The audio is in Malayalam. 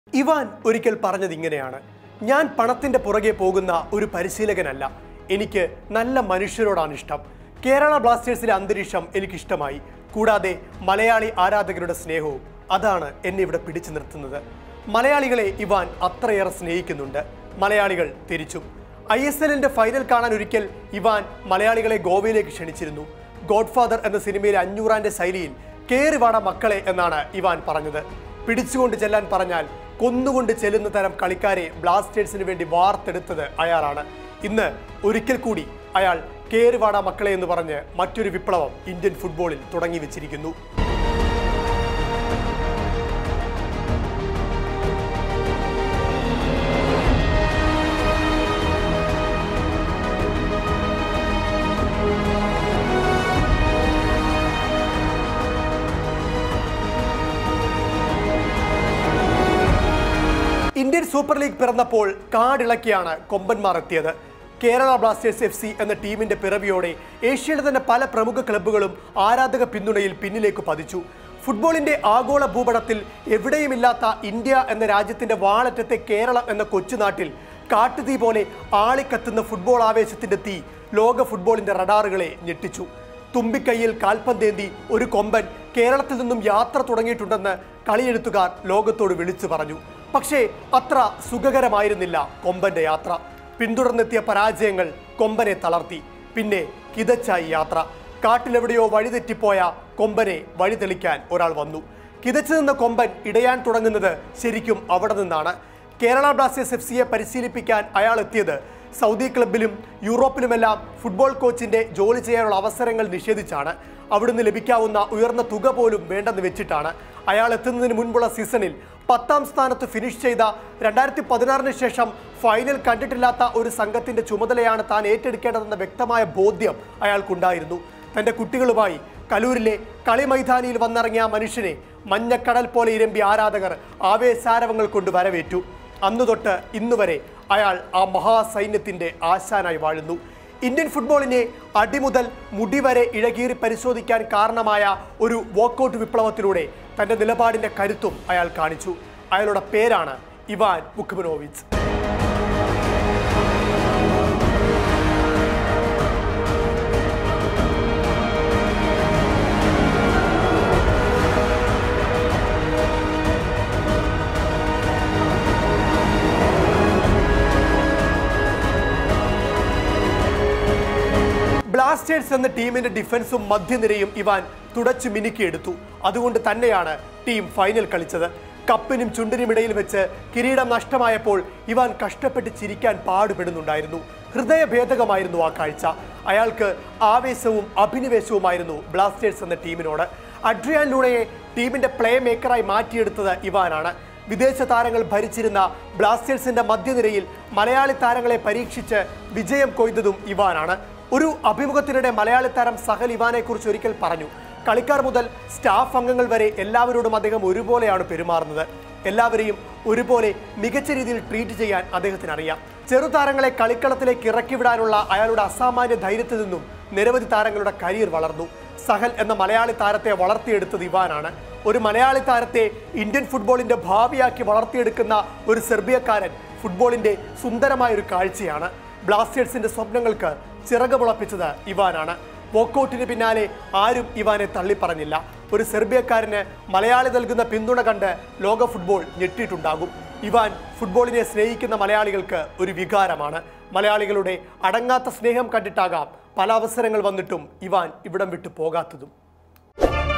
ഇവാൻ ഒരിക്കൽ പറഞ്ഞത് ഇങ്ങനെയാണ് ഞാൻ പണത്തിന്റെ പുറകെ പോകുന്ന ഒരു പരിശീലകനല്ല എനിക്ക് നല്ല മനുഷ്യരോടാണ് ഇഷ്ടം കേരള ബ്ലാസ്റ്റേഴ്സിലെ അന്തരീക്ഷം എനിക്കിഷ്ടമായി കൂടാതെ മലയാളി ആരാധകരുടെ സ്നേഹവും അതാണ് എന്നെ ഇവിടെ പിടിച്ചു നിർത്തുന്നത് മലയാളികളെ ഇവാൻ അത്രയേറെ സ്നേഹിക്കുന്നുണ്ട് മലയാളികൾ തിരിച്ചും ഐ എസ് എല്ലിന്റെ ഫൈനൽ കാണാൻ ഒരിക്കൽ ഇവാൻ മലയാളികളെ ഗോവയിലേക്ക് ക്ഷണിച്ചിരുന്നു ഗോഡ്ഫാദർ എന്ന സിനിമയിലെ അഞ്ഞൂറാന്റെ ശൈലിയിൽ കേറിവാട മക്കളെ എന്നാണ് ഇവാൻ പറഞ്ഞത് പിടിച്ചുകൊണ്ട് ചെല്ലാൻ പറഞ്ഞാൽ കൊന്നുകൊണ്ട് ചെല്ലുന്ന തരം കളിക്കാരെ ബ്ലാസ്റ്റേഴ്സിന് വേണ്ടി വാർത്തെടുത്തത് അയാളാണ് ഇന്ന് ഒരിക്കൽ കൂടി അയാൾ കേറിവാട മക്കളെ എന്ന് പറഞ്ഞ് മറ്റൊരു വിപ്ലവം ഇന്ത്യൻ ഫുട്ബോളിൽ തുടങ്ങി വെച്ചിരിക്കുന്നു ഇന്ത്യൻ സൂപ്പർ ലീഗ് പിറന്നപ്പോൾ കാടിളക്കിയാണ് കൊമ്പന്മാർ എത്തിയത് കേരള ബ്ലാസ്റ്റേഴ്സ് എഫ് സി എന്ന ടീമിന്റെ പിറവിയോടെ ഏഷ്യയിലെ തന്നെ പല പ്രമുഖ ക്ലബ്ബുകളും ആരാധക പിന്തുണയിൽ പിന്നിലേക്ക് പതിച്ചു ഫുട്ബോളിന്റെ ആഗോള ഭൂപടത്തിൽ എവിടെയുമില്ലാത്ത ഇന്ത്യ എന്ന രാജ്യത്തിന്റെ വാളറ്റത്തെ കേരളം എന്ന കൊച്ചുനാട്ടിൽ കാട്ടുതീ പോലെ ആളിക്കത്തുന്ന ഫുട്ബോൾ ആവേശത്തിന്റെ തീ ലോക ഫുട്ബോളിന്റെ റഡാറുകളെ ഞെട്ടിച്ചു തുമ്പിക്കൈയിൽ കാൽപന്തേന്തി ഒരു കൊമ്പൻ കേരളത്തിൽ നിന്നും യാത്ര തുടങ്ങിയിട്ടുണ്ടെന്ന് കളിയെഴുത്തുകാർ ലോകത്തോട് വിളിച്ചു പറഞ്ഞു പക്ഷേ അത്ര സുഖകരമായിരുന്നില്ല കൊമ്പന്റെ യാത്ര പിന്തുടർന്നെത്തിയ പരാജയങ്ങൾ കൊമ്പനെ തളർത്തി പിന്നെ കിതച്ചായി യാത്ര കാട്ടിലെവിടെയോ വഴിതെറ്റിപ്പോയ കൊമ്പനെ വഴി തെളിക്കാൻ ഒരാൾ വന്നു കിതച്ചു നിന്ന കൊമ്പൻ ഇടയാൻ തുടങ്ങുന്നത് ശരിക്കും അവിടെ നിന്നാണ് കേരള ബ്ലാസ്റ്റേഴ്സ് എഫ് സിയെ പരിശീലിപ്പിക്കാൻ അയാൾ എത്തിയത് സൗദി ക്ലബിലും യൂറോപ്പിലുമെല്ലാം ഫുട്ബോൾ കോച്ചിന്റെ ജോലി ചെയ്യാനുള്ള അവസരങ്ങൾ നിഷേധിച്ചാണ് അവിടുന്ന് ലഭിക്കാവുന്ന ഉയർന്ന തുക പോലും വേണ്ടെന്ന് വെച്ചിട്ടാണ് അയാൾ എത്തുന്നതിന് മുൻപുള്ള സീസണിൽ പത്താം സ്ഥാനത്ത് ഫിനിഷ് ചെയ്ത രണ്ടായിരത്തി പതിനാറിന് ശേഷം ഫൈനൽ കണ്ടിട്ടില്ലാത്ത ഒരു സംഘത്തിന്റെ ചുമതലയാണ് താൻ ഏറ്റെടുക്കേണ്ടതെന്ന വ്യക്തമായ ബോധ്യം അയാൾക്കുണ്ടായിരുന്നു തന്റെ കുട്ടികളുമായി കലൂരിലെ കളി മൈതാനിയിൽ വന്നിറങ്ങിയ ആ മനുഷ്യനെ മഞ്ഞക്കടൽ പോലെ ഇരമ്പി ആരാധകർ ആവേശാരവങ്ങൾ കൊണ്ട് വരവേറ്റു അന്നു തൊട്ട് ഇന്നുവരെ അയാൾ ആ മഹാസൈന്യത്തിന്റെ ആശാനായി വാഴുന്നു ഇന്ത്യൻ ഫുട്ബോളിനെ അടിമുതൽ മുടി വരെ ഇഴകീറി പരിശോധിക്കാൻ കാരണമായ ഒരു വോക്കൗട്ട് വിപ്ലവത്തിലൂടെ തന്റെ നിലപാടിന്റെ കരുത്തും അയാൾ കാണിച്ചു അയാളുടെ പേരാണ് ഇവാൻ മുഖ്മനോവിച്ച് ബ്ലാസ്റ്റേഴ്സ് എന്ന ടീമിന്റെ ഡിഫൻസും മധ്യനിരയും ഇവാൻ തുടച്ചു മിനുക്കിയെടുത്തു അതുകൊണ്ട് തന്നെയാണ് ടീം ഫൈനൽ കളിച്ചത് കപ്പിനും ചുണ്ടിനുമിടയിൽ വെച്ച് കിരീടം നഷ്ടമായപ്പോൾ ഇവാൻ കഷ്ടപ്പെട്ട് ചിരിക്കാൻ പാടുപെടുന്നുണ്ടായിരുന്നു ഹൃദയഭേദകമായിരുന്നു ആ കാഴ്ച അയാൾക്ക് ആവേശവും അഭിനിവേശവുമായിരുന്നു ബ്ലാസ്റ്റേഴ്സ് എന്ന ടീമിനോട് അഡ്രിയാൻ ലൂണയെ ടീമിന്റെ പ്ലേ മേക്കറായി മാറ്റിയെടുത്തത് ഇവാനാണ് വിദേശ താരങ്ങൾ ഭരിച്ചിരുന്ന ബ്ലാസ്റ്റേഴ്സിന്റെ മധ്യനിരയിൽ മലയാളി താരങ്ങളെ പരീക്ഷിച്ച് വിജയം കൊയ്തതും ഇവാനാണ് ഒരു അഭിമുഖത്തിനിടെ മലയാളി താരം സഹൽ ഇവാനെ കുറിച്ച് ഒരിക്കൽ പറഞ്ഞു കളിക്കാർ മുതൽ സ്റ്റാഫ് അംഗങ്ങൾ വരെ എല്ലാവരോടും അദ്ദേഹം ഒരുപോലെയാണ് പെരുമാറുന്നത് എല്ലാവരെയും ഒരുപോലെ മികച്ച രീതിയിൽ ട്രീറ്റ് ചെയ്യാൻ അദ്ദേഹത്തിന് അറിയാം ചെറുതാരങ്ങളെ കളിക്കളത്തിലേക്ക് ഇറക്കിവിടാനുള്ള അയാളുടെ അസാമാന്യ ധൈര്യത്തിൽ നിന്നും നിരവധി താരങ്ങളുടെ കരിയർ വളർന്നു സഹൽ എന്ന മലയാളി താരത്തെ വളർത്തിയെടുത്തത് ഇവാനാണ് ഒരു മലയാളി താരത്തെ ഇന്ത്യൻ ഫുട്ബോളിന്റെ ഭാവിയാക്കി വളർത്തിയെടുക്കുന്ന ഒരു സെർബിയക്കാരൻ ഫുട്ബോളിന്റെ സുന്ദരമായ ഒരു കാഴ്ചയാണ് ബ്ലാസ്റ്റേഴ്സിന്റെ സ്വപ്നങ്ങൾക്ക് ചിറകുമുളപ്പിച്ചത് ഇവാനാണ് വോക്കൌട്ടിന് പിന്നാലെ ആരും ഇവാനെ തള്ളിപ്പറഞ്ഞില്ല ഒരു സെർബിയക്കാരന് മലയാളി നൽകുന്ന പിന്തുണ കണ്ട് ലോക ഫുട്ബോൾ ഞെട്ടിയിട്ടുണ്ടാകും ഇവാൻ ഫുട്ബോളിനെ സ്നേഹിക്കുന്ന മലയാളികൾക്ക് ഒരു വികാരമാണ് മലയാളികളുടെ അടങ്ങാത്ത സ്നേഹം കണ്ടിട്ടാകാം പല അവസരങ്ങൾ വന്നിട്ടും ഇവാൻ ഇവിടം വിട്ടു പോകാത്തതും